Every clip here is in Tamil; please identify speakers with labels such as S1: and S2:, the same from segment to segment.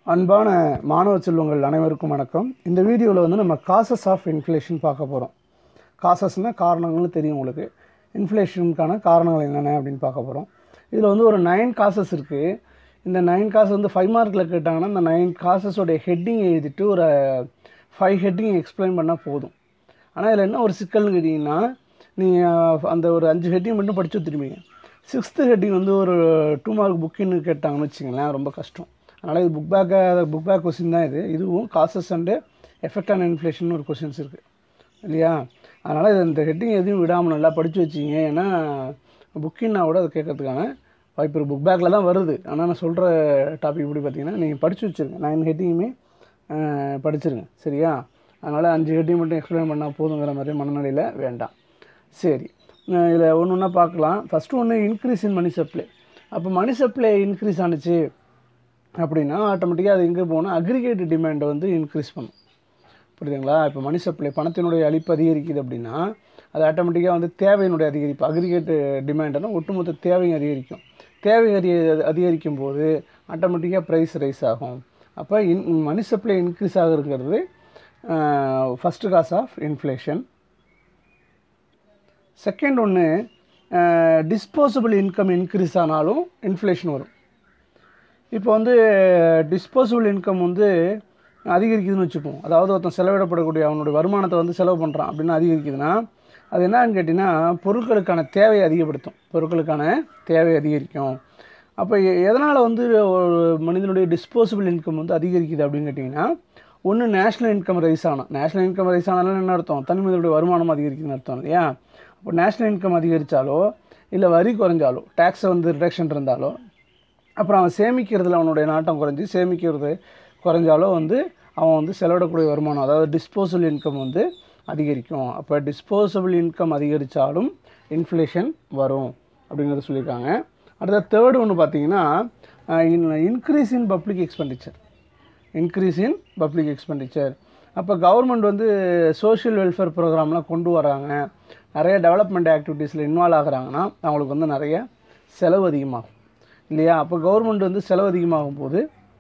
S1: அன்பான மாணவ செல்வங்கள் அனைவருக்கும் வணக்கம் இந்த வீடியோவில் வந்து நம்ம காசஸ் ஆஃப் இன்ஃப்ளேஷன் பார்க்க போகிறோம் காசஸ்னால் காரணங்கள்னு தெரியும் உங்களுக்கு இன்ஃப்ளேஷனுக்கான காரணங்கள் என்னென்ன அப்படின்னு பார்க்க போகிறோம் இதில் வந்து ஒரு நைன் காசஸ் இருக்குது இந்த நைன் காசஸ் வந்து ஃபைவ் மார்க்கில் கேட்டாங்கன்னா இந்த நைன் காசஸோடைய ஹெட்டிங் எழுதிட்டு ஒரு ஃபைவ் ஹெட்டிங் எக்ஸ்பிளைன் பண்ணால் போதும் ஆனால் இதில் என்ன ஒரு சிக்கல்னு கேட்டிங்கன்னா நீங்கள் அந்த ஒரு அஞ்சு ஹெட்டிங் மட்டும் படிச்சு வச்சுருப்பீங்க சிக்ஸ்த்து ஹெட்டிங் வந்து ஒரு டூ மார்க் புக்கின்னு கேட்டாங்கன்னு வச்சிங்களேன் ரொம்ப கஷ்டம் அதனால் இது புக் பேக்கை புக் பேக் கொஸ்டின் தான் இது இதுவும் causes and effect on inflation ஒரு கொஸ்டின்ஸ் இருக்குது இல்லையா அதனால் இது இந்த ஹெட்டிங் எதையும் விடாமல் நல்லா படித்து வச்சிங்க ஏன்னா புக்கின்னா கூட அதை கேட்கறதுக்கான வாய்ப்பு இருக்குது புக் பேக்கில் தான் வருது ஆனால் நான் சொல்கிற டாபிக் இப்படி பார்த்தீங்கன்னா நீங்கள் படித்து வச்சுருங்க நைன் ஹெட்டிங்குமே படிச்சிருங்க சரியா அதனால் அஞ்சு ஹெட்டிங் மட்டும் எக்ஸ்பிளைன் பண்ணால் போதுங்கிற மாதிரி மனநிலையில் வேண்டாம் சரி இதில் ஒன்று ஒன்றா பார்க்கலாம் ஃபஸ்ட்டு ஒன்று இன்க்ரீஸ் இன் மணி சப்ளை அப்போ மணி சப்ளை இன்க்ரீஸ் ஆனுச்சு அப்படின்னா ஆட்டோமேட்டிக்காக அது எங்கே போகணும் அக்ரிகேட் டிமாண்டை வந்து இன்க்ரீஸ் பண்ணும் புரியுதுங்களா இப்போ மணி சப்ளை பணத்தினுடைய அளிப்பு அதிகரிக்குது அப்படின்னா அது ஆட்டோமேட்டிக்காக வந்து தேவையினுடைய அதிகரிப்பு அக்ரிகேட் டிமாண்டுனா ஒட்டுமொத்த தேவையும் அதிகரிக்கும் தேவை அதிக அதிகரிக்கும் போது ஆட்டோமேட்டிக்காக ப்ரைஸ் ரைஸ் ஆகும் அப்போ இன் மணி சப்ளை இன்க்ரீஸ் ஆகுங்கிறது first cause of inflation second ஒன்று டிஸ்போசபிள் இன்கம் இன்க்ரீஸ் ஆனாலும் இன்ஃப்ளேஷன் வரும் இப்போ வந்து டிஸ்போசபிள் இன்கம் வந்து அதிகரிக்குதுன்னு வச்சுப்போம் அதாவது ஒருத்தன் செலவிடப்படக்கூடிய அவனுடைய வருமானத்தை வந்து செலவு பண்ணுறான் அப்படின்னு அதிகரிக்குதுன்னா அது என்னன்னு கேட்டிங்கன்னா பொருட்களுக்கான தேவையை அதிகப்படுத்தும் பொருட்களுக்கான தேவை அதிகரிக்கும் அப்போ எதனால் வந்து ஒரு மனிதனுடைய டிஸ்போசபிள் இன்கம் வந்து அதிகரிக்குது அப்படின்னு கேட்டிங்கன்னா ஒன்று நேஷ்னல் இன்கம் ரைஸ் ஆனால் நேஷ்னல் இன்கம் ரைஸ் ஆனாலும் என்ன அர்த்தம் தனி மனிதனுடைய வருமானம் அதிகரிக்குதுன்னு அர்த்தம் இல்லையா அப்போ நேஷ்னல் இன்கம் அதிகரித்தாலோ இல்லை வரி குறைஞ்சாலோ டேக்ஸை வந்து ரிடக்ஷன் இருந்தாலோ அப்புறம் அவன் சேமிக்கிறதுல அவனுடைய நாட்டம் குறைஞ்சி சேமிக்கிறது குறைஞ்சாலோ வந்து அவன் வந்து செலவிடக்கூடிய வருமானம் அதாவது டிஸ்போசபிள் இன்கம் வந்து அதிகரிக்கும் அப்போ டிஸ்போசபிள் இன்கம் அதிகரித்தாலும் இன்ஃப்ளேஷன் வரும் அப்படிங்கிறத சொல்லியிருக்காங்க அடுத்த தேர்டு ஒன்று பார்த்தீங்கன்னா increase in public expenditure increase in public expenditure அப்போ கவர்மெண்ட் வந்து சோஷியல் வெல்ஃபேர் ப்ரோக்ராம்லாம் கொண்டு வராங்க நிறைய டெவலப்மெண்ட் ஆக்டிவிட்டீஸில் இன்வால்வ் ஆகுறாங்கன்னா அவங்களுக்கு வந்து நிறைய செலவு அதிகமாகும் இல்லையா அப்போ கவர்மெண்ட் வந்து செலவு அதிகமாகும் போது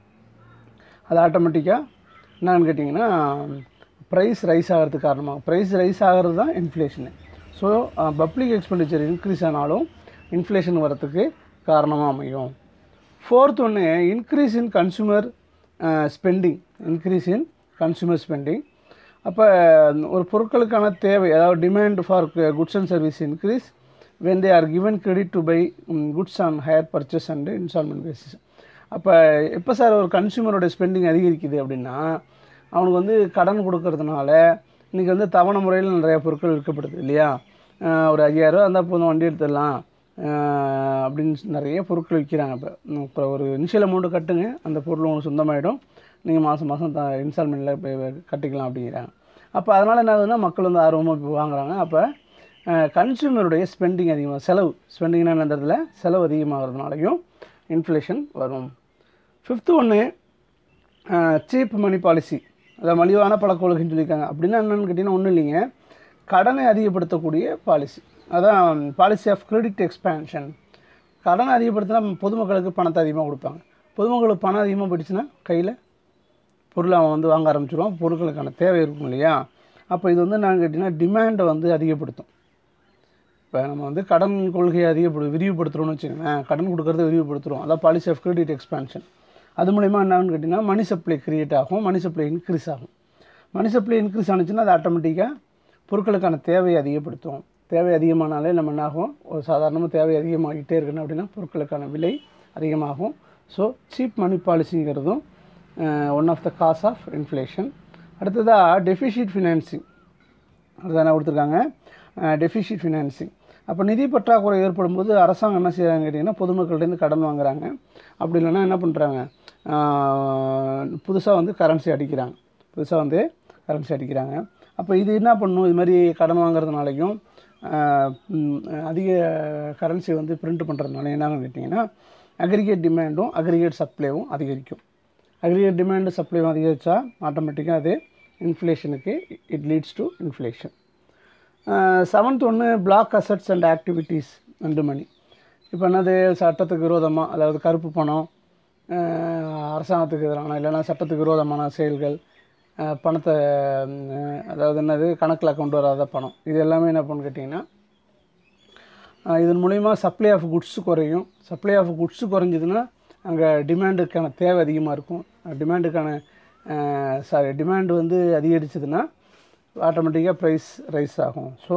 S1: அது ஆட்டோமேட்டிக்காக என்னன்னு கேட்டிங்கன்னா ப்ரைஸ் ரைஸ் ஆகிறதுக்கு காரணமாகும் ப்ரைஸ் ரைஸ் ஆகிறது தான் inflation so public expenditure increase ஆனாலும் இன்ஃப்ளேஷன் வரத்துக்கு காரணமாக அமையும் ஃபோர்த் ஒன்று increase in consumer spending increase in consumer spending அப்போ ஒரு பொருட்களுக்கான தேவை அதாவது demand for goods and service increase when they are given credit to buy goods on hire purchase and instalment basis அப்போ எப்போ சார் ஒரு கன்சியூமரோட ஸ்பெண்டிங் அதிகரிக்குது அப்படின்னா அவனுக்கு வந்து கடன் கொடுக்கறதுனால இன்றைக்கி வந்து தவணை முறையில் நிறைய பொருட்கள் விற்கப்படுது இல்லையா ஒரு ஐயாயிரரூவா இருந்தால் போதும் வண்டி எடுத்துடலாம் அப்படின்னு நிறைய பொருட்கள் விற்கிறாங்க இப்போ இப்போ ஒரு இனிஷியல் அமௌண்ட்டு கட்டுங்க அந்த பொருள் உங்களுக்கு சொந்தமாகிடும் நீங்கள் மாதம் மாதம் த இன்ஸ்டால்மெண்ட்டில் கட்டிக்கலாம் அப்படிங்கிறாங்க அப்போ அதனால் என்ன ஆகுதுன்னா மக்கள் வந்து ஆர்வமாக இப்போ வாங்குறாங்க அப்போ கன்சியூமருடைய ஸ்பெண்டிங் அதிகமாக செலவு ஸ்பெண்டிங்னா இடத்துல செலவு அதிகமாகிறதுனாலையும் இன்ஃப்ளேஷன் வரும் ஃபிஃப்த்து ஒன்று சீப் மணி பாலிசி அதாவது மலிவான பழக்க வழக்குன்னு சொல்லியிருக்காங்க அப்படின்னா என்னென்னு கேட்டிங்கன்னா ஒன்றும் இல்லைங்க கடனை அதிகப்படுத்தக்கூடிய பாலிசி அதான் பாலிசி ஆஃப் கிரெடிட் எக்ஸ்பேன்ஷன் கடனை அதிகப்படுத்தினா பொதுமக்களுக்கு பணத்தை அதிகமாக கொடுப்பாங்க பொதுமக்களுக்கு பணம் அதிகமாக போயிடுச்சுன்னா கையில் பொருளை அவன் வந்து வாங்க ஆரம்பிச்சிடுவான் பொருட்களுக்கான தேவை இருக்கும் இல்லையா அப்போ இது வந்து என்னன்னு கேட்டிங்கன்னா டிமாண்டை வந்து அதிகப்படுத்தும் இப்போ நம்ம வந்து கடன் கொள்கையை அதிகப்படு விரிவுபடுத்துகிறோம்னு வச்சுக்கோங்களேன் கடன் கொடுக்கறத விரிவுபடுத்துகிறோம் அதான் பாலிசி ஆஃப் கிரெடிட் எக்ஸ்பேன்ஷன் அது மூலிமா என்னன்னு கேட்டிங்கன்னா மணி சப்ளை க்ரியேட் ஆகும் மணி சப்ளை இன்க்ரீஸ் ஆகும் மணி சப்ளை இன்க்ரீஸ் ஆனிச்சுன்னா அது ஆட்டோமேட்டிக்காக பொருட்களுக்கான தேவையை அதிகப்படுத்தும் தேவை அதிகமானாலே நம்ம என்ன ஆகும் ஒரு சாதாரணமாக தேவை அதிகமாகிட்டே இருக்கணும் அப்படின்னா பொருட்களுக்கான விலை அதிகமாகும் ஸோ சீப் மணி பாலிசிங்கிறதும் one of the cause of inflation அடுத்ததாக டெஃபிஷிட் ஃபினான்சிங் அதுதானே கொடுத்துருக்காங்க டெஃபிஷிட் ஃபினான்சிங் அப்போ நிதி பற்றாக்குறை ஏற்படும் போது அரசாங்கம் என்ன செய்கிறாங்க கேட்டிங்கன்னா பொதுமக்கள்கிட்டேருந்து கடன் வாங்குறாங்க அப்படி இல்லைன்னா என்ன பண்ணுறாங்க புதுசாக வந்து கரன்சி அடிக்கிறாங்க புதுசாக வந்து கரன்சி அடிக்கிறாங்க அப்போ இது என்ன பண்ணும் இது மாதிரி கடன் வாங்குறதுனாலையும் அதிக கரன்சி வந்து பிரிண்ட் பண்ணுறதுனால என்னன்னு கேட்டிங்கன்னா அக்ரிகேட் டிமாண்டும் அக்ரிகேட் சப்ளைவும் அதிகரிக்கும் அக்ரிகேட் டிமாண்டு சப்ளைவும் அதிகரித்தா ஆட்டோமேட்டிக்காக அது இன்ஃப்ளேஷனுக்கு it leads to inflation seventh ஒன்று black assets and activities and money இப்போ என்னது சட்டத்துக்கு விரோதமாக அதாவது கருப்பு பணம் அஹ், அரசாங்கத்துக்கு எதிரான இல்லைன்னா சட்டத்துக்கு விரோதமான செயல்கள் அஹ், பணத்தை அஹ், அதாவது என்னது கணக்கில் கொண்டு வராத பணம் இது எல்லாமே என்ன பண்ணுன்னு கேட்டிங்கன்னா அஹ், இதன் மூலிமா சப்ளை ஆஃப் குட்ஸ் குறையும் சப்ளை ஆஃப் குட்ஸ் குறைஞ்சதுன்னா அங்கே டிமாண்டுக்கான தேவை அதிகமாக இருக்கும் டிமாண்டுக்கான சாரி டிமாண்ட் வந்து அதிகரிச்சதுன்னா ஆட்டோமேட்டிக்காக ப்ரைஸ் ரைஸ் ஆகும் so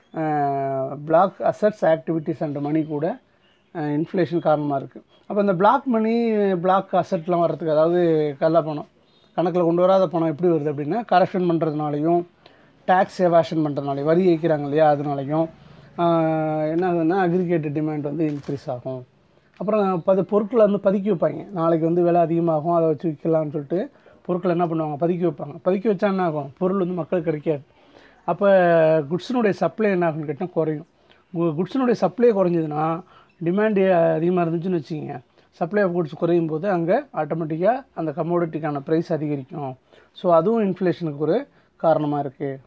S1: black assets activities and money கூட இன்ஃப்ளேஷன் காரணமாக இருக்குது அப்போ இந்த பிளாக் மணி பிளாக் அசட்லாம் வர்றதுக்கு அதாவது கள்ள பணம் கணக்கில் கொண்டு வராத பணம் எப்படி வருது அப்படின்னா கரெக்ஷன் பண்ணுறதுனாலையும் டேக்ஸ் எவாஷன் பண்ணுறதுனாலையும் வரி ஏற்கிறாங்க இல்லையா அதனாலையும் ஆஹ், என்ன ஆகுதுன்னா அக்ரிகேட் டிமாண்ட் வந்து இன்க்ரீஸ் ஆகும் அப்புறம் பது பொருட்களை வந்து பதுக்கி வைப்பாங்க நாளைக்கு வந்து விலை அதிகமாகும் அதை வச்சு விற்கலாம்னு சொல்லிட்டு பொருட்களை என்ன பண்ணுவாங்க பதுக்கி வைப்பாங்க பதுக்கி வச்சா என்ன ஆகும் பொருள் வந்து மக்களுக்கு கிடைக்காது அப்போ குட்ஸினுடைய சப்ளை என்ன ஆகும்னு கேட்டால் குறையும் குட்ஸினுடைய சப்ளை குறைஞ்சதுன்னா டிமாண்ட் அதிகமாக இருந்துச்சுன்னு வச்சுக்கோங்க சப்ளை ஆஃப் குட்ஸ் குறையும் போது அங்கே ஆட்டோமேட்டிக்காக அந்த கமோடிட்டிக்கான ப்ரைஸ் அதிகரிக்கும் ஸோ அதுவும் இன்ஃப்ளேஷனுக்கு ஒரு காரணமாக இருக்குது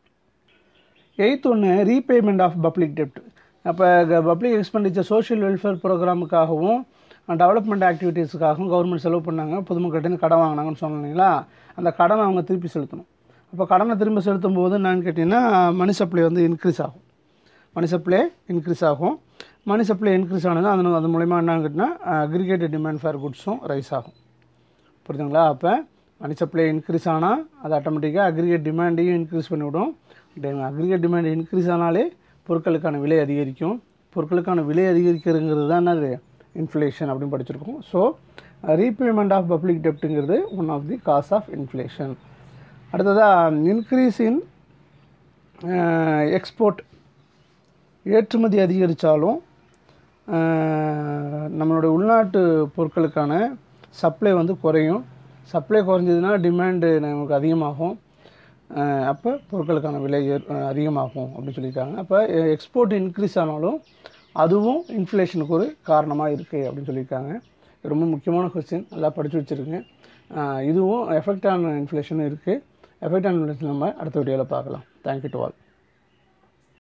S1: எயித் ஒன்று ரீபேமெண்ட் ஆஃப் பப்ளிக் டெப்ட் அப்போ பப்ளிக் எக்ஸ்பெண்டிச்சர் சோஷியல் வெல்ஃபேர் ப்ரோக்ராமுக்காகவும் டெவலப்மெண்ட் ஆக்டிவிட்டீஸுக்காகவும் கவர்மெண்ட் செலவு பண்ணாங்க பொதுமக்கள்கிட்ட கடன் வாங்கினாங்கன்னு சொன்னீங்களா அந்த கடனை அவங்க திருப்பி செலுத்தணும் அப்போ கடனை திரும்ப செலுத்தும் போது என்னன்னு கேட்டிங்கன்னா மணி சப்ளை வந்து இன்க்ரீஸ் ஆகும் மணி சப்ளை இன்க்ரீஸ் ஆகும் மணி சப்ளை இன்க்ரீஸ் ஆனது அது அது மூலிமா என்னன்னு கேட்டிங்கன்னா அக்ரிகேட்டட் டிமாண்ட் ஃபார் குட்ஸும் ரைஸ் ஆகும் புரியுதுங்களா அப்போ மணி சப்ளை இன்க்ரீஸ் ஆனால் அது ஆட்டோமேட்டிக்காக அக்ரிகேட் டிமாண்டையும் இன்க்ரீஸ் பண்ணிவிடும் அக்ரிகேட் டிமாண்ட் இன்க்ரீஸ் ஆனாலே பொருட்களுக்கான விலை அதிகரிக்கும் பொருட்களுக்கான விலை அதிகரிக்கிறதுங்கிறது தான் என்னது இன்ஃப்ளேஷன் அப்படின்னு படிச்சிருக்கோம் ஸோ ரீபேமெண்ட் ஆஃப் பப்ளிக் டெப்ட்டுங்கிறது one of the cause of inflation அடுத்ததாக இன்க்ரீஸ் இன் எக்ஸ்போர்ட் ஏற்றுமதி அதிகரித்தாலும் நம்மளுடைய உள்நாட்டு பொருட்களுக்கான சப்ளை வந்து குறையும் சப்ளை குறைஞ்சதுன்னா டிமாண்டு நமக்கு அதிகமாகும் அஹ் அப்போ பொருட்களுக்கான விலை ஏற்- அஹ் அதிகமாகும் அப்படின்னு சொல்லியிருக்காங்க அப்போ எக்ஸ்போர்ட் இன்க்ரீஸ் ஆனாலும் அதுவும் இன்ஃப்ளேஷனுக்கு ஒரு காரணமாக இருக்குது அப்படின்னு சொல்லியிருக்காங்க இது ரொம்ப முக்கியமான கொஸ்டின் நல்லா படித்து வச்சுருங்க இதுவும் எஃபெக்ட் ஆன் இன்ஃப்ளேஷனும் இருக்குது எஃபெக்ட் ஆன் இன்ஃப்ளேஷன் நம்ம அடுத்த வீடியோவில் பார்க்கலாம் தேங்க்யூ டு ஆல்